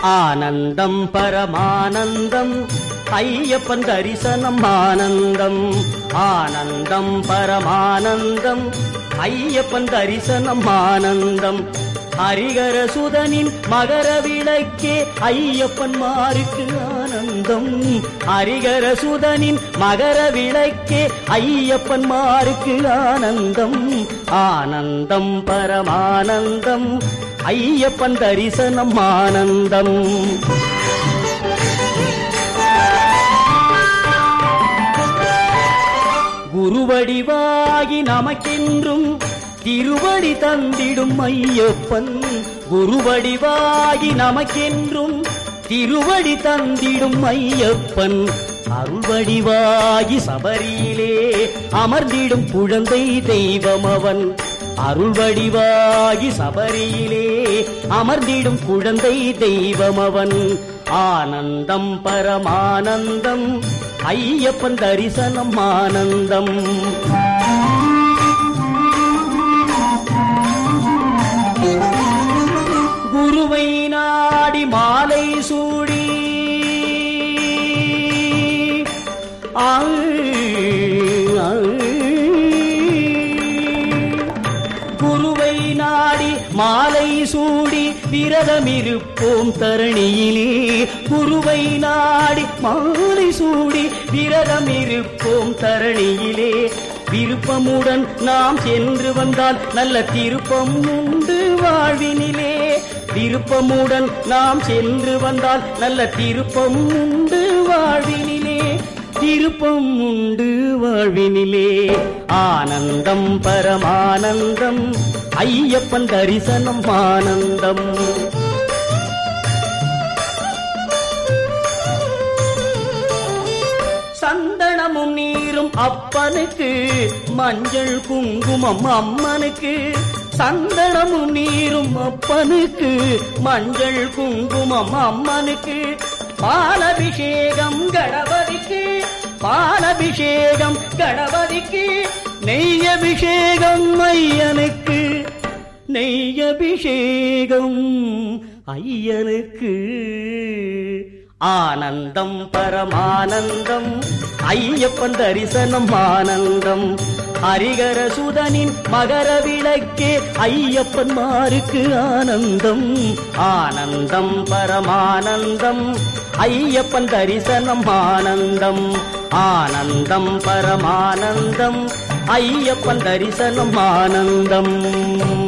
ஆனந்தம் பரமானந்தம் ஐயப்பன் தரிசனம் ஆனந்தம் ஆனந்தம் பரமானந்தம் ஐயப்பன் தரிசனம் ஆனந்தம் ஹரிகர சுதனின் மகர விளக்கே ஐயப்பன் மாருக்கு ஆனந்தம் ஹரிகர சுதனின் மகர விளக்கே ஐயப்பன் மாருக்கு ஆனந்தம் ஆனந்தம் பரமானந்தம் ஐயப்பன் தரிசனம் ஆனந்தம் குருவடிவாகி நமக்கென்றும் திருவடி தந்திடும் ஐயப்பன் குருவடிவாகி நமக்கென்றும் திருவடி தந்திடும் ஐயப்பன் அருள்வடிவாகி சபரியிலே அமர்ந்திடும் குழந்தை தெய்வம் அவன் அருள்வடிவாகி சபரியிலே அமர்ந்திடும் குழந்தை தெய்வம் அவன் ஆனந்தம் பரமானந்தம் ஐயப்பன் தரிசனம் ஆனந்தம் குருவை நாடி மாலை சூடி ஆ, ஆ. குருவை நாடி மாலை சூடி விரதமிருப்போம் தரணியிலே குருவை நாடி மாலை சூடி விரதமிருப்போம் தரணியிலே விருப்பமுடன் நாம் சென்று வந்தால் நல்ல திருப்பம் உண்டு வாழ்வினிலே விருப்பமுடன் நாம் சென்று வந்தால் நல்ல திருப்பம் உண்டு வாழ்வினிலே திருப்பம் உண்டு வாழ்வினிலே ஆனந்தம் பரமானந்தம் ஐயப்பன் தரிசனம் ஆனந்தம் சந்தனமும் நீரும் அப்பனுக்கு மஞ்சள் குங்குமம் அம்மனுக்கு சந்தனமும் நீரும் அப்பனுக்கு மஞ்சள் குங்குமம் அம்மனுக்கு பாலபிஷேகம் கணபதிக்கு பாலபிஷேகம் கணபதிக்கு நெய்யபிஷேகம் ஐயனுக்கு நெய்யபிஷேகம் ஐயனுக்கு ஆனந்தம் பரமானந்தம் ஐயப்பன் தரிசனம் ஆனந்தம் ஹரிகர சுதனின் மகர விளக்கே ஐயப்பன் மாருக்கு ஆனந்தம் ஆனந்தம் பரமானந்தம் ஐயப்பன் தரிசனம் ஆனந்தம் ஆனந்தம் பரமானந்தம் ஐயப்பன் தரிசனம் ஆனந்தம்